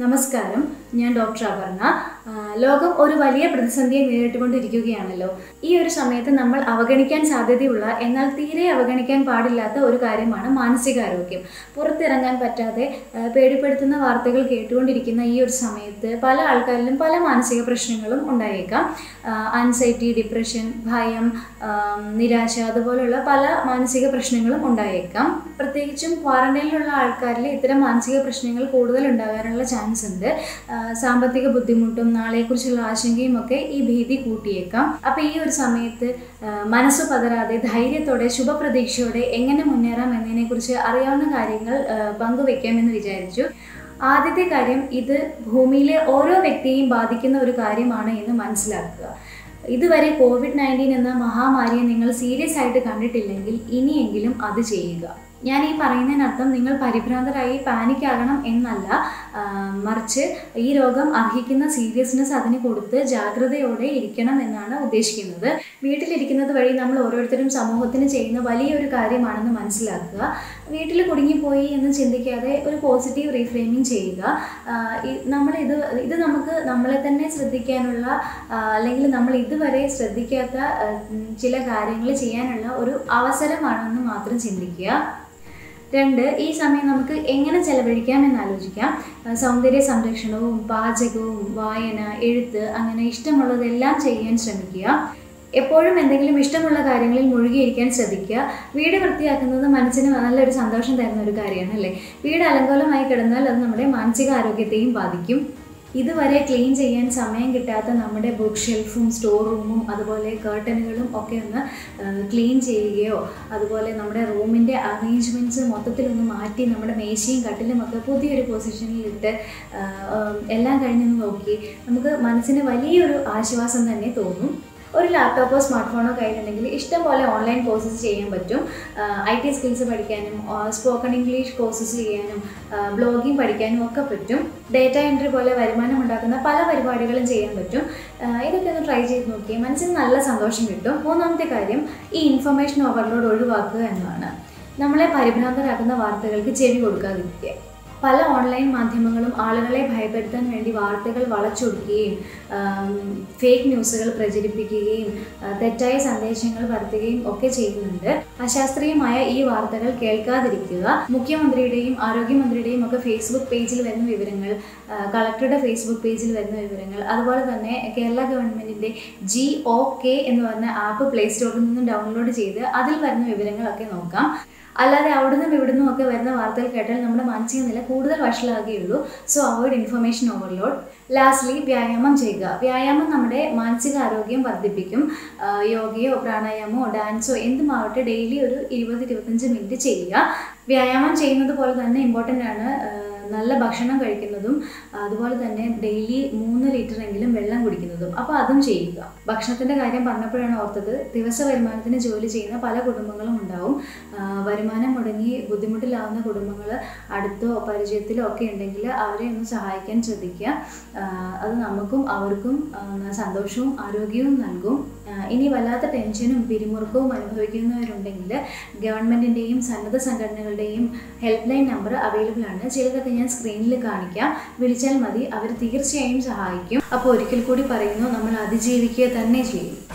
നമസ്കാരം ഞാൻ ഡോക്ടർ അപർണ ആ, ലോകം ഒരു വലിയ പ്രതിസന്ധിയെ നേരിട്ടുകൊണ്ടിരിക്കുകയാണല്ലോ ഈ ഒരു സമയത്ത് നമ്മൾ അവഗണിക്കാൻ സാധ്യതയുള്ള എന്നാൽ തീരെ അവഗണിക്കാൻ പാടില്ലാത്ത ഒരു കാര്യമാണ് മാനസികാരോഗ്യം പുറത്തിറങ്ങാൻ പറ്റാതെ ആ, പേടിപ്പെടുത്തുന്ന വാർത്തകൾ കേട്ടുകൊണ്ടിരിക്കുന്ന ഈ ഒരു സമയത്ത് പല ആൾക്കാരിലും പല മാനസിക പ്രശ്നങ്ങളും ഉണ്ടായേക്കാം ആൻസൈറ്റി ഡിപ്രഷൻ ഭയം ആ, നിരാശ അതുപോലുള്ള പല മാനസിക പ്രശ്നങ്ങളും ഉണ്ടായേക്കാം പ്രത്യേകിച്ചും ക്വാറന്റൈനിലുള്ള ആൾക്കാരിൽ ഇത്തരം മാനസിക പ്രശ്നങ്ങൾ കൂടുതൽ ഉണ്ടാകാനുള്ള ചാൻസ് ഉണ്ട് ആ, സാമ്പത്തിക ബുദ്ധിമുട്ടും നാളെക്കുറിച്ചുള്ള ആശങ്കയും ഒക്കെ ഈ ഭീതി കൂട്ടിയേക്കാം അപ്പോൾ ഈ ഒരു സമയത്ത് ആ, മനസ്സ് പതരാതെ ധൈര്യത്തോടെ ശുഭപ്രതീക്ഷയോടെ എങ്ങനെ മുന്നേറാം എന്നതിനെക്കുറിച്ച് അറിയാവുന്ന കാര്യങ്ങൾ ആ, പങ്കുവെക്കാമെന്ന് വിചാരിച്ചു ആദ്യത്തെ കാര്യം ഇത് ഭൂമിയിലെ ഓരോ വ്യക്തിയെയും ബാധിക്കുന്ന ഒരു കാര്യമാണ് എന്ന് മനസ്സിലാക്കുക ഇതുവരെ കോവിഡ് നയൻറ്റീൻ എന്ന മഹാമാരിയെ നിങ്ങൾ സീരിയസ് ആയിട്ട് കണ്ടിട്ടില്ലെങ്കിൽ ഇനിയെങ്കിലും അത് ചെയ്യുക ഞാൻ ഈ പറയുന്നതിനർത്ഥം നിങ്ങൾ പരിഭ്രാന്തരായി പാനിക് ആകണം എന്നല്ല ആ, മറിച്ച് ഈ രോഗം അർഹിക്കുന്ന സീരിയസ്നെസ് അതിന് കൊടുത്ത് ജാഗ്രതയോടെ ഇരിക്കണം എന്നാണ് ഉദ്ദേശിക്കുന്നത് വീട്ടിലിരിക്കുന്നത് വഴി നമ്മൾ ഓരോരുത്തരും സമൂഹത്തിന് ചെയ്യുന്ന വലിയൊരു കാര്യമാണെന്ന് മനസ്സിലാക്കുക വീട്ടിൽ കുടുങ്ങിപ്പോയി എന്ന് ചിന്തിക്കാതെ ഒരു പോസിറ്റീവ് റീഫ്രെയിമിങ് ചെയ്യുക ആ, ഈ- നമ്മൾ ഇത് ഇത് നമുക്ക് നമ്മളെ തന്നെ ശ്രദ്ധിക്കാനുള്ള ആ, അല്ലെങ്കിൽ നമ്മൾ ഇതുവരെ ശ്രദ്ധിക്കാത്ത ആ, ഉം, ചില കാര്യങ്ങൾ ചെയ്യാനുള്ള ഒരു അവസരമാണെന്ന് മാത്രം ചിന്തിക്കുക രണ്ട് ഈ സമയം നമുക്ക് എങ്ങനെ ചെലവഴിക്കാം എന്ന് ആലോചിക്കാം ആ, സൗന്ദര്യ സംരക്ഷണവും പാചകവും വായന എഴുത്ത് അങ്ങനെ ഇഷ്ടമുള്ളതെല്ലാം ചെയ്യാൻ ശ്രമിക്കുക എപ്പോഴും എന്തെങ്കിലും ഇഷ്ടമുള്ള കാര്യങ്ങളിൽ മുഴുകിയിരിക്കാൻ ശ്രദ്ധിക്കുക വീട് വൃത്തിയാക്കുന്നത് മനസ്സിന് നല്ലൊരു സന്തോഷം തരുന്ന ഒരു കാര്യമാണ് അല്ലേ വീട് അലങ്കോലമായി കിടന്നാൽ അത് നമ്മുടെ മാനസിക ആരോഗ്യത്തെയും ബാധിക്കും ഇതുവരെ ക്ലീൻ ചെയ്യാൻ സമയം കിട്ടാത്ത നമ്മുടെ ബുക്ക് ഷെൽഫും സ്റ്റോർ റൂമും അതുപോലെ കേർട്ടനുകളും ഒക്കെ ഒന്ന് ക്ലീൻ ചെയ്യുകയോ അതുപോലെ നമ്മുടെ റൂമിൻ്റെ അറേഞ്ച്മെൻറ്റ്സ് മൊത്തത്തിലൊന്ന് മാറ്റി നമ്മുടെ മേശയും കട്ടിലും ഒക്കെ പുതിയൊരു പൊസിഷനിലിട്ട് ആ, ആ, എല്ലാം കഴിഞ്ഞൊന്ന് നോക്കി നമുക്ക് മനസ്സിന് വലിയൊരു ആശ്വാസം തന്നെ തോന്നും ഒരു ലാപ്ടോപ്പോ സ്മാർട്ട് ഫോണോ കയ്യിലുണ്ടെങ്കിൽ ഇഷ്ടം പോലെ ഓൺലൈൻ കോഴ്സസ് ചെയ്യാൻ പറ്റും ഐ ടി സ്കിൽസ് പഠിക്കാനും സ്പോക്കൺ ഇംഗ്ലീഷ് കോഴ്സസ് ചെയ്യാനും ബ്ലോഗിങ് പഠിക്കാനും ഒക്കെ പറ്റും ഡേറ്റ എൻട്രി പോലെ വരുമാനം ഉണ്ടാക്കുന്ന പല പരിപാടികളും ചെയ്യാൻ പറ്റും ആ, ഇതൊക്കെ ഒന്ന് ട്രൈ ചെയ്ത് നോക്കിയാൽ മനസ്സിന് നല്ല സന്തോഷം കിട്ടും മൂന്നാമത്തെ കാര്യം ഈ ഇൻഫർമേഷൻ ഓവർലോഡ് ഒഴിവാക്കുക എന്നതാണ് നമ്മളെ പരിഭ്രാന്തരാക്കുന്ന വാർത്തകൾക്ക് ചെവി കൊടുക്കാതിരിക്കുക പല ഓൺലൈൻ മാധ്യമങ്ങളും ആളുകളെ ഭയപ്പെടുത്താൻ വേണ്ടി വാർത്തകൾ വളച്ചൊടുക്കുകയും ഫേക്ക് ന്യൂസുകൾ പ്രചരിപ്പിക്കുകയും ആ, തെറ്റായ സന്ദേശങ്ങൾ പരത്തുകയും ഒക്കെ ചെയ്യുന്നുണ്ട് അശാസ്ത്രീയമായ ഈ വാർത്തകൾ കേൾക്കാതിരിക്കുക മുഖ്യമന്ത്രിയുടെയും ആരോഗ്യമന്ത്രിയുടെയും ഒക്കെ ഫേസ്ബുക്ക് പേജിൽ വരുന്ന വിവരങ്ങൾ ആ, കളക്ടറുടെ ഫേസ്ബുക്ക് പേജിൽ വരുന്ന വിവരങ്ങൾ അതുപോലെ തന്നെ കേരള ഗവൺമെൻറ്റിൻ്റെ ജി ഒ കെ എന്ന് പറഞ്ഞ ആപ്പ് പ്ലേ സ്റ്റോറിൽ നിന്നും ഡൗൺലോഡ് ചെയ്ത് അതിൽ വരുന്ന വിവരങ്ങളൊക്കെ നോക്കാം അല്ലാതെ അവിടുന്നും ഇവിടുന്നും ഒക്കെ വരുന്ന വാർത്തകൾ കേട്ടാൽ നമ്മുടെ മാനസിക നില കൂടുതൽ വഷളാകുകയുള്ളൂ so avoid information overload lastly വ്യായാമം ചെയ്യുക വ്യായാമം നമ്മുടെ മാനസിക ആരോഗ്യം വർദ്ധിപ്പിക്കും ആ, യോഗയോ പ്രാണായാമോ ഡാൻസോ എന്തുമാവട്ടെ ഡെയിലി ഒരു ഇരുപത് ഇരുപത്തഞ്ച് മിനിറ്റ് ചെയ്യുക വ്യായാമം ചെയ്യുന്നത് പോലെ തന്നെ ഇമ്പോർട്ടൻ്റ് ആണ് ആ, നല്ല ഭക്ഷണം കഴിക്കുന്നതും അതുപോലെ തന്നെ ഡെയിലി മൂന്ന് ലിറ്റർ എങ്കിലും വെള്ളം കുടിക്കുന്നതും അപ്പോൾ അതും ചെയ്യുക ഭക്ഷണത്തിൻ്റെ കാര്യം പറഞ്ഞപ്പോഴാണ് ഓർത്തത് ദിവസ വരുമാനത്തിന് ജോലി ചെയ്യുന്ന പല കുടുംബങ്ങളും ഉണ്ടാവും ആ, വരുമാനം മുടങ്ങി ബുദ്ധിമുട്ടിലാവുന്ന കുടുംബങ്ങൾ അടുത്തോ പരിചയത്തിലോ ഒക്കെ ഉണ്ടെങ്കിൽ അവരെ ഒന്ന് സഹായിക്കാൻ ശ്രദ്ധിക്കുക ആ, അത് നമുക്കും അവർക്കും ആ, സന്തോഷവും ആരോഗ്യവും നൽകും ആ, ഇനി വല്ലാത്ത ടെൻഷനും പിരിമുറുക്കവും അനുഭവിക്കുന്നവരുണ്ടെങ്കിൽ ഗവൺമെൻറ്റിൻ്റെയും സന്നദ്ധ സംഘടനകളുടെയും ഹെൽപ്പ് ലൈൻ നമ്പർ അവൈലബിൾ ആണ് ചിലതൊക്കെ ഞാൻ സ്ക്രീനിൽ കാണിക്കാം വിളിച്ചാൽ മതി അവർ തീർച്ചയായും സഹായിക്കും അപ്പോൾ ഒരിക്കൽ കൂടി പറയുന്നു നമ്മൾ അതിജീവിക്കുക തന്നെ ചെയ്യും